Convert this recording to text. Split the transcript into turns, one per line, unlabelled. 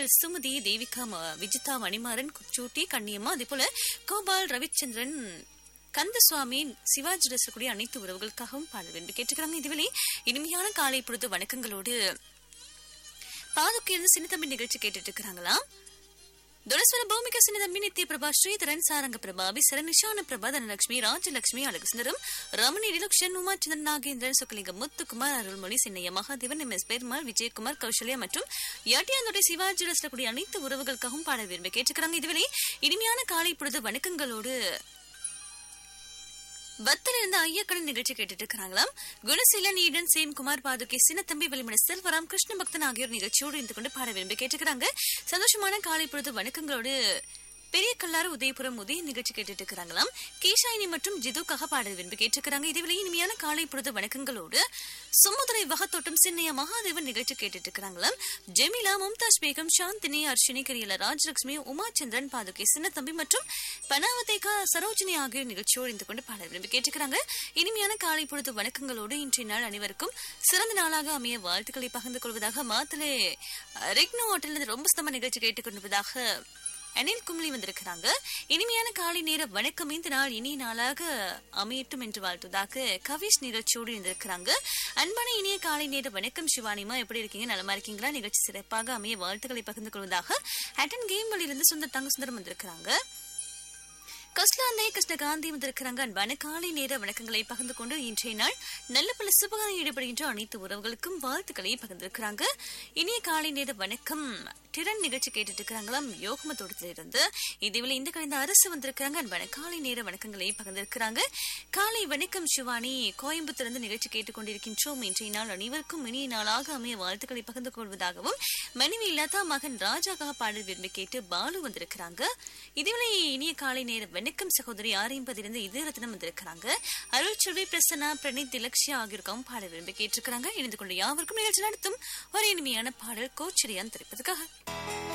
மகள் சுமதி தேவிகா ம- விஜிதா மணிமாறன் குச்சூட்டி கண்ணியம்மா அதே போல கோபால் ரவிச்சந்திரன் கந்தசுவாமி சிவாஜி ரசக்கூடிய அனைத்து உறவுகளுக்காகவும் பாட வேண்டும் கேட்டுக்கிறாங்க இதுவரை இனிமையான காலை பொழுது வணக்கங்களோடு பாதுக்கு இருந்து சின்னத்தம்பி நிகழ்ச்சி கேட்டுட்டு இருக்கிறாங்களாம் துளஸ்வர பூமிக சின்னதம்பி நித்ய பிரபா ஸ்ரீதரன் சாரங்க பிரபா அபிசரன் நிஷான பிரபா தனலட்சுமி ராஜலட்சுமி அழகுசுந்தரம் ரமணி டிலக்ஷன் உமாச்சந்திரன் நாகேந்திரன் சுக்கலிங்கம் முத்துக்குமார் அருள்மொழி சின்னையா மகாதேவன் எம் எஸ் பெருமாள் விஜயகுமார் கௌசல்யா மற்றும் யாட்டியாந்தோட சிவாஜி ரசிக்கக்கூடிய அனைத்து உறவுகளுக்காகவும் பாட விரும்பி கேட்டுக்கிறாங்க இதுவரை இனிமையான காலை பொழுது வணக்கங்களோடு பத்தில் இருந்து ஐயக்கடன் நிகழ்ச்சி கேட்டுட்டு இருக்கிறாங்களாம் குணசீலன் ஈடன் சேம் குமார் பாதுகே சின்னத்தம்பி வெளிமண செல்வராம் கிருஷ்ண பக்தன் ஆகியோர் நிகழ்ச்சியோடு இருந்து கொண்டு பாட விரும்பி கேட்டுக்கிறாங்க சந்தோஷமான காலை பொழுது வணக்கங்களோடு பெரிய கல்லாறு உதயபுரம் உதய நிகழ்ச்சி கேட்டுட்டு இருக்கிறாங்களாம் கேஷாயினி மற்றும் ஜிதுக்காக பாட விரும்பி கேட்டுக்கிறாங்க இதுவரை இனிமையான காலை பொழுது வணக்கங்களோடு சுமதுரை வகத்தோட்டம் சின்னைய மகாதேவன் நிகழ்ச்சி கேட்டுட்டு இருக்கிறாங்களாம் ஜெமிலா மும்தாஜ் பேகம் சாந்தினி அர்ஷினி கரியல ராஜலட்சுமி உமாச்சந்திரன் பாதுகை சின்னத்தம்பி மற்றும் பனாவதேகா சரோஜினி ஆகியோர் நிகழ்ச்சியோடு இருந்து கொண்டு பாட விரும்பி கேட்டுக்கிறாங்க இனிமையான காலை பொழுது வணக்கங்களோடு இன்றைய நாள் அனைவருக்கும் சிறந்த நாளாக அமைய வாழ்த்துக்களை பகிர்ந்து கொள்வதாக மாத்தலே ரெக்னோ ஹோட்டலில் ரொம்ப சுத்தமா நிகழ்ச்சி கேட்டுக்கொண்டிருப்பதாக அனில் கும்ளி வந்திருக்கிறாங்க இனிமையான காலை நேர வணக்கம் இந்த நாள் இனிய நாளாக அமையட்டும் என்று வாழ்த்துவதாக கவிஷ் நிகழ்ச்சியோடு இருந்திருக்கிறாங்க அன்பான இனிய காலை நேர வணக்கம் சிவானிமா எப்படி இருக்கீங்க நலமா இருக்கீங்களா நிகழ்ச்சி சிறப்பாக அமைய வாழ்த்துக்களை பகிர்ந்து கொள்வதாக ஹட்டன் கேம் வழியிலிருந்து சுந்தர் தங்க சுந்தரம் வந்திருக்கிறாங்க கஸ்லாந்தை கிருஷ்ணகாந்தி வந்திருக்கிறாங்க அன்பான காலை நேர வணக்கங்களை பகிர்ந்து கொண்டு இன்றைய நாள் நல்ல பல சுபகாரம் ஈடுபடுகின்ற அனைத்து உறவுகளுக்கும் வாழ்த்துக்களை பகிர்ந்திருக்கிறாங்க இனிய காலை நேர வணக்கம் திறன் நிகழ்ச்சி கேட்டுட்டு இருக்கிறாங்களாம் யோகம தோட்டத்தில இருந்து இதேவேளை இந்த கழிந்த அரசு வந்திருக்கிறாங்க அன்பான காலை நேர வணக்கங்களை பகிர்ந்திருக்கிறாங்க காலை வணக்கம் சிவானி கோயம்புத்தூர்ந்து நிகழ்ச்சி கேட்டுக்கொண்டிருக்கின்றோம் இன்றைய நாள் அனைவருக்கும் இனிய நாளாக அமைய வாழ்த்துக்களை பகிர்ந்து கொள்வதாகவும் மனைவி லதா மகன் ராஜாக்காக பாடல் விரும்பி கேட்டு பாலு வந்திருக்கிறாங்க இதேவேளை இனிய காலை நேர வணக்கம் சகோதரி ஆரைம்பதிலிருந்து இதய ரத்னம் வந்திருக்கிறாங்க அருள்செல்வி பிரசன்னா பிரணீத் திலக்ஷியா ஆகியோருக்கும் பாட விரும்பி கேட்டிருக்கிறாங்க இணைந்து கொண்டு யாவருக்கும் நிகழ்ச்சி நடத்தும் ஒரு இனிமையான பாடல் கோச்சரியான் திரைப்பதுக்காக